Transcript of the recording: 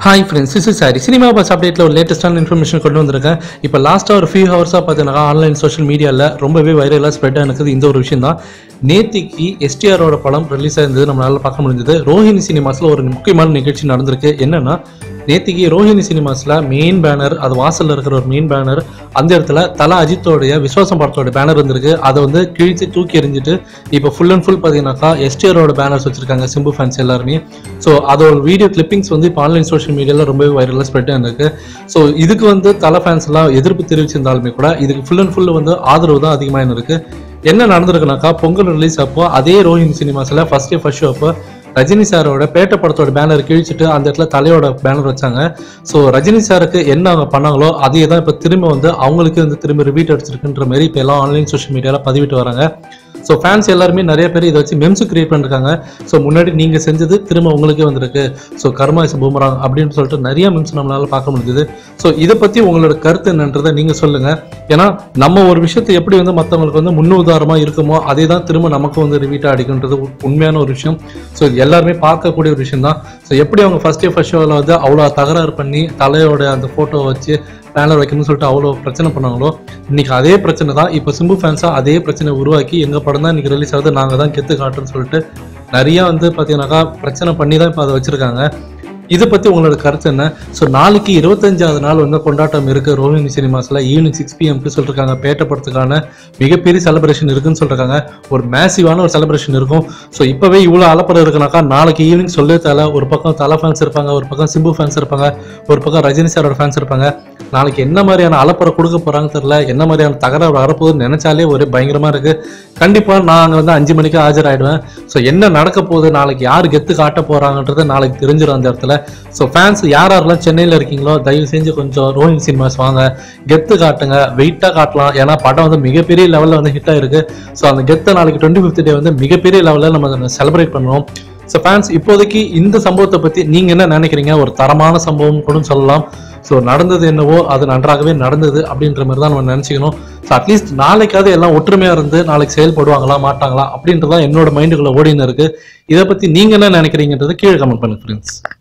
hi friends is சாரி cinema buzz அப்டேட்டில் ஒரு லேட்டஸ்டான இன்ஃபர்மேஷன் கொண்டு வந்திருக்கேன் இப்போ லாஸ்ட்டாக ஒரு ஃபியூ ஹவர்ஸாக பார்த்தீங்கன்னா ஆன்லைன் சோஷியல் மீடியாவில் ரொம்பவே வைரலாக ஸ்ப்ரெட் ஆனது இந்த ஒரு விஷயம் தான் நேத்திக்கு எஸ்டிஆரோட படம் ரிலீஸ் ஆயிருந்தது நம்மளால பார்க்க முடிஞ்சது ரோஹிணி சினிமாஸில் ஒரு முக்கியமான நிகழ்ச்சி நடந்திருக்கு என்னன்னா நேத்திக்கு ரோஹிணி சினிமாஸில் மெயின் பேனர் அது வாசலில் இருக்கிற ஒரு மெயின் பேனர் அந்த இடத்துல தல அஜித்தோடைய விஸ்வாசம் படத்தோட பேனர் இருந்திருக்கு அதை வந்து கிழிச்சு தூக்கி எறிஞ்சிட்டு இப்போ ஃபுல் அண்ட் ஃபுல் பார்த்தீங்கன்னாக்கா எஸ்டிஆரோட பேனர்ஸ் வச்சிருக்காங்க சிம்பு ஃபேன்ஸ் எல்லாருமே ஸோ அதோட வீடியோ கிளிப்பிங்ஸ் வந்து இப்போ ஆன்லைன் சோஷியல் மீடியாவில் ரொம்பவே வைரலாக ஸ்ப்ரெட் ஆயிருக்கு ஸோ இதுக்கு வந்து தலை ஃபேன்ஸ் எல்லாம் எதிர்ப்பு தெரிவிச்சிருந்தாலுமே கூட இதுக்கு ஃபுல் அண்ட் ஃபுல் வந்து ஆதரவு தான் அதிகமாக இருக்கு என்ன நடந்திருக்குனாக்கா பொங்கல் ரிலீஸ் அப்போ அதே ரோஹிணி சினிமாஸில் ஃபர்ஸ்ட் டே ஃபர்ஸ்ட் ஷோ அப்போ ரஜினி சாரோட பேட்ட படத்தோட பேனர் கிழிச்சிட்டு அந்த இடத்துல தலையோட பேனர் வச்சாங்க ஸோ ரஜினி சாருக்கு என்ன அவங்க பண்ணாங்களோ அதே தான் இப்போ திரும்ப வந்து அவங்களுக்கு வந்து திரும்ப ரிப்பீட் அடிச்சிருக்குன்ற மாதிரி இப்போ எல்லாம் ஆன்லைன் சோஷியல் மீடியாவில் பதிவிட்டு வராங்க ஸோ ஃபேன்ஸ் எல்லாருமே நிறைய பேர் இதை வச்சு மெம்ஸ் கிரியேட் பண்ணிருக்காங்க ஸோ முன்னாடி நீங்கள் செஞ்சது திரும்ப உங்களுக்கே வந்திருக்கு ஸோ கர்மா இஸ் பூமராங் அப்படின்னு சொல்லிட்டு நிறைய மெம்ஸ் நம்மளால பார்க்க முடியுது ஸோ இதை பற்றி உங்களோட கருத்து என்னன்றதை நீங்கள் சொல்லுங்க ஏன்னா நம்ம ஒரு விஷயத்தை எப்படி வந்து மற்றவங்களுக்கு வந்து முன்னுதாரணமாக இருக்குமோ அதே தான் திரும்ப நமக்கு வந்து ரிப்பீட்டாக அடிக்குன்றது உ- உண்மையான ஒரு விஷயம் ஸோ இது எல்லாருமே பார்க்கக்கூடிய ஒரு விஷயம் தான் ஸோ எப்படி அவங்க ஃபர்ஸ்ட் டே ஃபர்ஸ்ட் ஷோவில் வந்து அவ்வளோ தகராறு பண்ணி தலையோட அந்த ஃபோட்டோ வச்சு பேனர் வைக்கணும்னு சொல்லிட்டு அவ்வளோ பிரச்சனை பண்ணாங்களோ இன்னைக்கு அதே பிரச்சனை தான் இப்போ சிம்பு ஃபேன்ஸாக அதே பிரச்சனை உருவாக்கி எங்கள் படம் தான் இன்னைக்கு ரிலீஸ் ஆகுது நாங்கள் தான் கெத்து காட்டுன்னு சொல்லிட்டு நிறையா வந்து பார்த்தீங்கன்னாக்கா பிரச்சனை பண்ணி தான் இப்போ அதை வச்சுருக்காங்க இதை பற்றி உங்களோட கருத்து என்ன ஸோ நாளைக்கு இருபத்தஞ்சாவது நாள் வந்து கொண்டாட்டம் இருக்கு ரோஹிணி சினிமாஸில் ஈவினிங் சிக்ஸ் பிஎம்க்கு சொல்லிருக்காங்க பேட்ட படத்துக்கான மிகப்பெரிய செலிப்ரேஷன் இருக்குன்னு சொல்றாங்க ஒரு மேசிவான ஒரு செலிப்ரேஷன் இருக்கும் ஸோ இப்போவே இவ்வளோ அலப்பறம் இருக்குனாக்கா நாளைக்கு ஈவினிங் சொல்லவே தலை ஒரு பக்கம் தலை ஃபேன்ஸ் இருப்பாங்க ஒரு பக்கம் சிம்பு ஃபேன்ஸ் இருப்பாங்க ஒரு பக்கம் ரஜினி சாரோட ஃபேன்ஸ் இருப்பாங்க நாளைக்கு என்ன மாதிரியான அலப்பறை கொடுக்க போறாங்க தெரியல என்ன மாதிரியான தகராறு வரப்போகுதுன்னு நினைச்சாலே ஒரு பயங்கரமா இருக்கு கண்டிப்பா நான் அங்க வந்து அஞ்சு மணிக்கு ஆஜராயிடுவேன் ஸோ என்ன நடக்க போகுது நாளைக்கு யார் கெத்து காட்ட போறாங்கன்றது நாளைக்கு தெரிஞ்சிடும் அந்த இடத்துல ஸோ ஃபேன்ஸ் யார் யாரெல்லாம் சென்னையில் இருக்கீங்களோ தயவு செஞ்சு கொஞ்சம் ரோஹிங் சினிமாஸ் வாங்க கெத்து காட்டுங்க வெயிட்டாக காட்டலாம் ஏன்னா படம் வந்து மிகப்பெரிய லெவலில் வந்து ஹிட் ஆயிருக்கு ஸோ அந்த கெத்தை நாளைக்கு டுவெண்ட்டி ஃபிஃப்த் டே வந்து மிகப்பெரிய லெவலில் நம்ம செலிப்ரேட் பண்ணுவோம் ஸோ ஃபேன்ஸ் இப்போதைக்கு இந்த சம்பவத்தை பற்றி நீங்கள் என்ன நினைக்கிறீங்க ஒரு தரமான சம்பவம் கூட சொல்லலாம் ஸோ நடந்தது என்னவோ அது நன்றாகவே நடந்தது அப்படின்ற மாதிரி தான் நம்ம நினச்சிக்கணும் ஸோ அட்லீஸ்ட் நாளைக்காவது எல்லாம் ஒற்றுமையாக இருந்து நாளைக்கு செயல்படுவாங்களா மாட்டாங்களா அப்படின்றதான் என்னோட மைண்டுக்குள்ள ஓடின்னு இருக்கு இதை பற்றி நீங்கள் என்ன நினைக்கிறீங்கன்றதை கீழே கமெண்ட் பண்ணுங்க ஃப்ரெண்ட்ஸ்